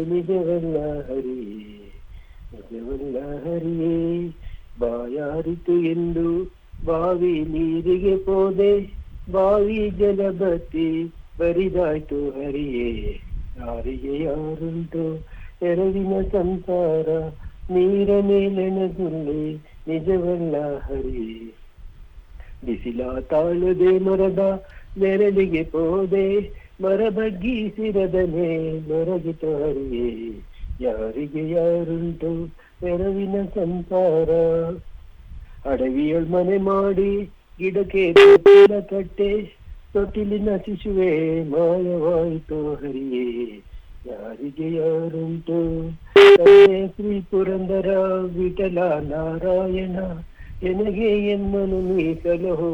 ನಿಜವಲ್ಲ ಹರಿಯೇ ನಿಜವಲ್ಲ ಹರಿಯೇ ಬಾಯಾರಿತು ಎಂದು ಬಾವಿ ನೀರಿಗೆ ಹೋದೆ ಬಾವಿ ಜಲ ಬತ್ತಿ ಬರಿದಾಯ್ತು ಹರಿಯೇ ಯಾರಿಗೆ ಯಾರುಂಟು ಎರವಿನ ಸಂಸಾರ ನೀರ ಮೇಲೆಣಗುಳ್ಳಿ ನಿಜವಲ್ಲ ಹರಿಯೇ ಬಿಸಿಲ ತಾಳದೆ ಮರದ ನೆರಳಿಗೆ ಹೋದೆ ಮರ ಬಗ್ಗಿಸಿರದನೆ ಮರಗಿತ ಹರಿಯೇ ಯಾರಿಗೆ ಯಾರುಂಟು ಎರವಿನ ಸಂಸಾರ ಅಡವಿಯಲ್ ಮನೆ ಮಾಡಿ ಗಿಡಕ್ಕೆ ತೊಟ್ಟಿಲ ಕಟ್ಟೆ ತೊಟ್ಟಿಲಿನ ಶಿಶುವೆ ಮಾಯವಾಯಿತು ಹರಿಯೇ ಯಾರಿಗೆ ಯಾರುಂಟು ತಂದೆ ಶ್ರೀ ಪುರಂದರ ವಿಠಲ ನಾರಾಯಣ ಎನಗೆ ಎನ್ನನು ನೀ ಸಲಹೋ